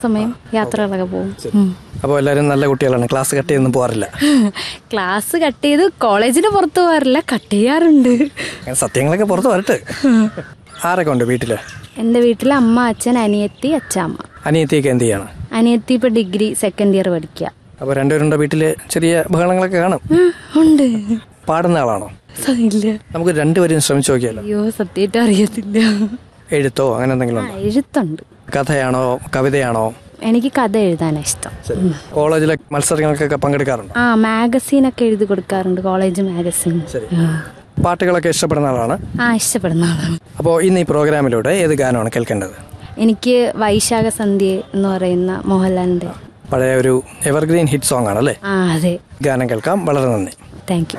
സമയം യാത്രകളൊക്കെ പോകും ഉം. അപ്പോൾ എല്ലാവരും നല്ല കുട്ടികളാണ് ക്ലാസ് കട്ട് ചെയ്തൊന്നും പോകാറില്ല ക്ലാസ് കട്ട് ചെയ്ത് കോളേജിന് പുറത്തു പോകാറില്ല കട്ട് ചെയ്യാറുണ്ട് അങ്ങനെ സത്യങ്ങളൊക്കെ പുറത്ത് വരട്ടെ ആരൊക്കെ ഉണ്ട് വീട്ടില് എൻ്റെ വീട്ടിൽ അമ്മ അച്ഛൻ അനിയത്തി അച്ഛാമ്മ അനിയത്തിയൊക്കെ എന്ത് ചെയ്യാണ് അനിയത്തി ഇപ്പൊ ഡിഗ്രി സെക്കൻഡ് ഇയർ പഠിക്കുക അപ്പോൾ രണ്ടുപേരുടെ വീട്ടില് ചെറിയ ബഹളങ്ങളൊക്കെ കാണും ആ, ഉണ്ട് പാടുന്ന ആളാണോ സ- ഇല്ല നമുക്ക് രണ്ടുപേരും ശ്രമിച്ചു നോക്കിയാലോ അയ്യോ സത്യമായിട്ട് അറിയത്തില്ല എഴുത്തോ അങ്ങനെ എന്തെങ്കിലും ആ, ഉണ്ടോ എഴുത്തുണ്ട് കഥയാണോ കവിതയാണോ എനിക്ക് കഥ എഴുതാനാണ് ഇഷ്ടം കോളേജിലെ മത്സരങ്ങൾക്കൊക്കെ പങ്കെടുക്കാറുണ്ടോ ആ മാഗസീനൊക്കെ എഴുതി കൊടുക്കാറുണ്ട് കോളേജ് മാഗസീൻ ശരി പാട്ടുകളൊക്കെ ഇഷ്ടപ്പെടുന്ന ആളാണ് ആ ഇഷ്ടപ്പെടുന്ന ആളാണ് അപ്പോൾ ഇന്ന് ഈ പ്രോഗ്രാമിലൂടെ ഏത് ഗാനമാണ് കേൾക്കേണ്ടത് എനിക്ക് വൈശാഖ സന്ധ്യ എന്ന് പറയുന്ന മോഹൻലാലിന്റെ പഴയ ഒരു എവർഗ്രീൻ ഹിറ്റ് സോങ് ആണ് അല്ലേ ആ അതെ ഗാനം കേൾക്കാം വളരെ നന്ദി താങ്ക് യു